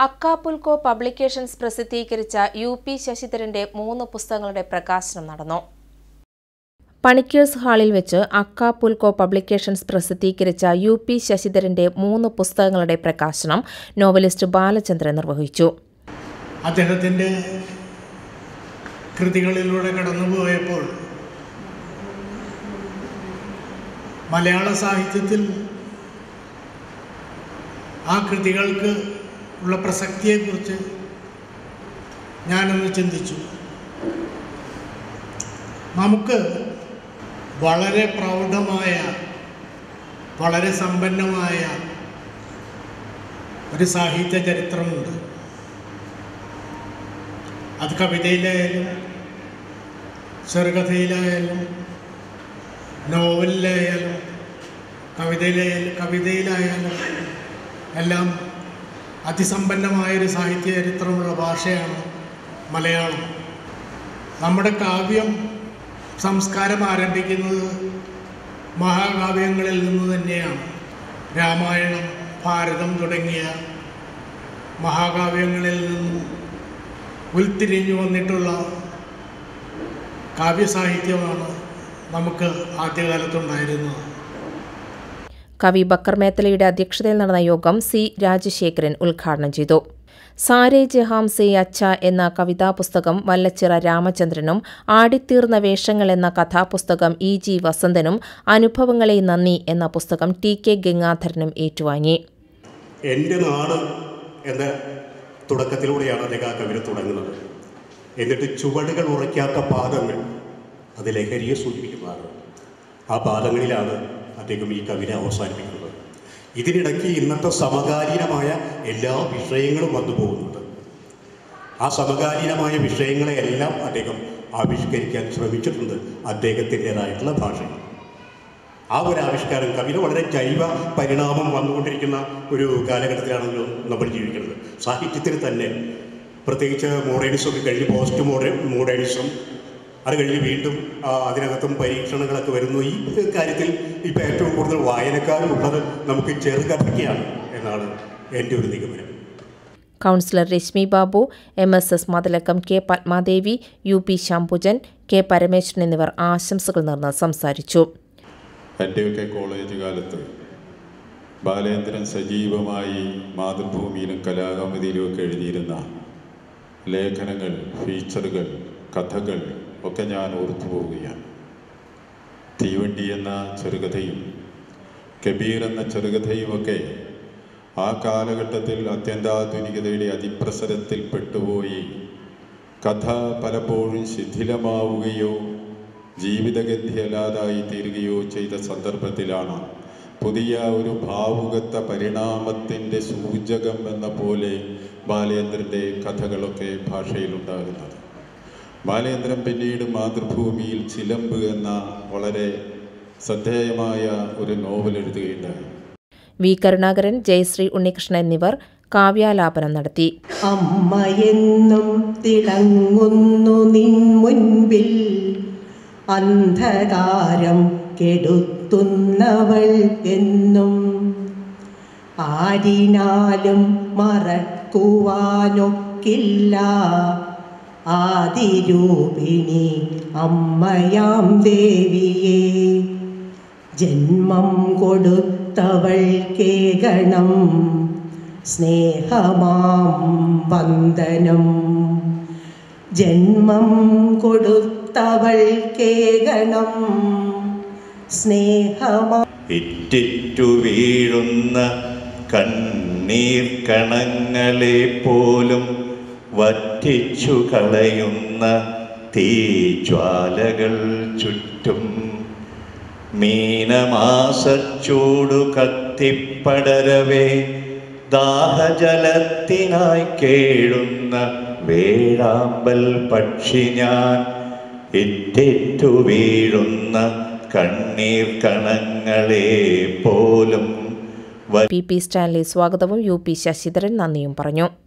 അക്കാപുൽക്കോ publications പ്രസിദ്ധീകരിച്ച U P ശശിധരന്റെ മൂന്ന് പുസ്തകങ്ങളുടെ പ്രകാശനം നടന്നു പണിക്കേഴ്സ് ഹാളിൽ വെച്ച് അക്കാപുൽക്കോ പബ്ലിക്കേഷൻസ് പ്രസിദ്ധീകരിച്ച യു പി ശശിധരന്റെ മൂന്ന് പുസ്തകങ്ങളുടെ പ്രകാശനം നോവലിസ്റ്റ് ബാലചന്ദ്രൻ നിർവഹിച്ചു അദ്ദേഹത്തിൻ്റെ കൃതികളിലൂടെ കടന്നുപോയപ്പോൾ മലയാള സാഹിത്യത്തിൽ ആ കൃതികൾക്ക് ഉള്ള പ്രസക്തിയെക്കുറിച്ച് ഞാനൊന്ന് ചിന്തിച്ചു നമുക്ക് വളരെ പ്രൗഢമായ വളരെ സമ്പന്നമായ ഒരു സാഹിത്യ ചരിത്രമുണ്ട് അത് കവിതയിലായാലും ചെറുകഥയിലായാലും നോവലിലായാലും കവിതയിലായാലും കവിതയിലായാലും എല്ലാം അതിസമ്പന്നമായൊരു സാഹിത്യ ചരിത്രമുള്ള ഭാഷയാണ് മലയാളം നമ്മുടെ കാവ്യം സംസ്കാരം ആരംഭിക്കുന്നത് മഹാകാവ്യങ്ങളിൽ നിന്ന് തന്നെയാണ് രാമായണം ഭാരതം തുടങ്ങിയ മഹാകാവ്യങ്ങളിൽ നിന്നും ഉരുത്തിരിഞ്ഞു വന്നിട്ടുള്ള കാവ്യസാഹിത്യമാണ് നമുക്ക് ആദ്യകാലത്തുണ്ടായിരുന്നത് കവി ബക്കർ മേത്തലയുടെ അധ്യക്ഷതയിൽ നടന്ന യോഗം സി രാജശേഖരൻ ഉദ്ഘാടനം ചെയ്തു സാരേ ജഹാം സേ അച്ച എന്ന കവിതാപുസ്തകം വല്ലച്ചിറ രാമചന്ദ്രനും ആടിത്തീർന്ന വേഷങ്ങൾ എന്ന കഥാപുസ്തകം ഇ ജി വസന്തനും അനുഭവങ്ങളെ നന്ദി എന്ന പുസ്തകം ടി കെ ഗംഗാധരനും ഏറ്റുവാങ്ങി എൻ്റെ നാട് എന്ന തുടക്കത്തിലൂടെയാണ് അദ്ദേഹം ആ കവിത തുടങ്ങുന്നത് എന്നിട്ട് ചുവടുകൾ ഉറയ്ക്കാത്ത പാദങ്ങൾ അത് ലഹരിയെ സൂചിപ്പിക്കുന്നതാണ് ആ പാദങ്ങളിലാണ് അദ്ദേഹം ഈ കവിത അവസാനിപ്പിക്കുന്നത് ഇതിനിടയ്ക്ക് ഇന്നത്തെ സമകാലീനമായ എല്ലാ വിഷയങ്ങളും വന്നു പോകുന്നുണ്ട് ആ സമകാലീനമായ വിഷയങ്ങളെ എല്ലാം അദ്ദേഹം ആവിഷ്കരിക്കാൻ ശ്രമിച്ചിട്ടുണ്ട് അദ്ദേഹത്തിൻ്റെതായിട്ടുള്ള ഭാഷയിൽ ആ ഒരു ആവിഷ്കാരം കവിത വളരെ ജൈവ പരിണാമം വന്നുകൊണ്ടിരിക്കുന്ന ഒരു കാലഘട്ടത്തിലാണല്ലോ നമ്മൾ ജീവിക്കുന്നത് സാഹിത്യത്തിന് തന്നെ പ്രത്യേകിച്ച് മോഡേണിസം ഒക്കെ കഴിഞ്ഞ് പോസ്റ്റ് മോഡേ മോഡേണിസം അത് കഴിഞ്ഞ് വീണ്ടും ആ, അതിനകത്തും പരീക്ഷണങ്ങളൊക്കെ വരുന്നു ഈ കാര്യത്തിൽ ഇപ്പോൾ ഏറ്റവും കൂടുതൽ വായനക്കാരുള്ളത് നമുക്ക് ചെറുകഥയ്ക്കാണ് എന്നാണ് എൻ്റെ ഒരു നിഗമനം councillor Reshmi Babu M S S Mathalakkam K Padmadevi U P Shambhujan K Parameswaran എന്നിവർ ആശംസകൾ നേർന്ന് സംസാരിച്ചു എൻ്റെയൊക്കെ കോളേജ് കാലത്ത് ബാലേന്ദ്രൻ സജീവമായി മാതൃഭൂമിയിലും കലാകൗമുദിയിലും ഒക്കെ എഴുതിയിരുന്ന ലേഖനങ്ങൾ ഫീച്ചറുകൾ കഥകൾ ഒക്കെ ഞാൻ ഓർത്തു പോവുകയാണ് തീവണ്ടി എന്ന ചെറുകഥയും കബീർ എന്ന ചെറുകഥയുമൊക്കെ ആ കാലഘട്ടത്തിൽ അത്യന്താധുനികതയുടെ അതിപ്രസരത്തിൽ പെട്ടുപോയി കഥ പലപ്പോഴും ശിഥിലമാവുകയോ ജീവിതഗതിയല്ലാതായി തീരുകയോ ചെയ്ത സന്ദർഭത്തിലാണ് പുതിയ ഒരു ഭാവുകത്വ പരിണാമത്തിൻ്റെ സൂചകം എന്ന പോലെ ബാലേന്ദ്രൻ്റെ കഥകളൊക്കെ ഭാഷയിലുണ്ടാകുന്നത് ബാലേന്ദ്രൻ പിന്നീട് മാതൃഭൂമിയിൽ ചിലമ്പ് എന്ന വളരെ ശ്രദ്ധേയമായ ഒരു നോവൽ എഴുതുകയുണ്ടായി വി കരുണാകരൻ ജയശ്രീ ഉണ്ണികൃഷ്ണൻ എന്നിവർ കാവ്യാലാപനം നടത്തി അമ്മയെന്നും തിളങ്ങുന്നു നിൻ മുൻപിൽ അന്ധകാരം കെടുത്തുന്നവൾ എന്നും ആരിനാലും മറക്കുവാനൊക്കില്ല ആദിരൂപിണി അമ്മയാം ദേവിയെ ജന്മം കൊടുത്തവൾ കേകണം സ്നേഹമാം വന്ദനം ജന്മം കൊടുത്തവൾ കേകണം സ്നേഹമാ ഇറ്റിറ്റു വീഴുന്ന കണ്ണീർ കണങ്ങളെ പോലും വറ്റിച്ചു കളയുന്ന തീജ്വാലകൾ ചുറ്റും മീനമാസച്ചൂടു കത്തിപ്പടരവേ ദാഹജലത്തിനായി കേഴുന്ന വേഴാമ്പൽ പക്ഷി ഞാൻ ഇറ്റിറ്റു വീഴുന്ന കണ്ണീർ കണങ്ങളെ പോലും പി പി സ്റ്റാൻലി സ്വാഗതവും യു പി ശശിധരൻ നന്ദിയും പറഞ്ഞു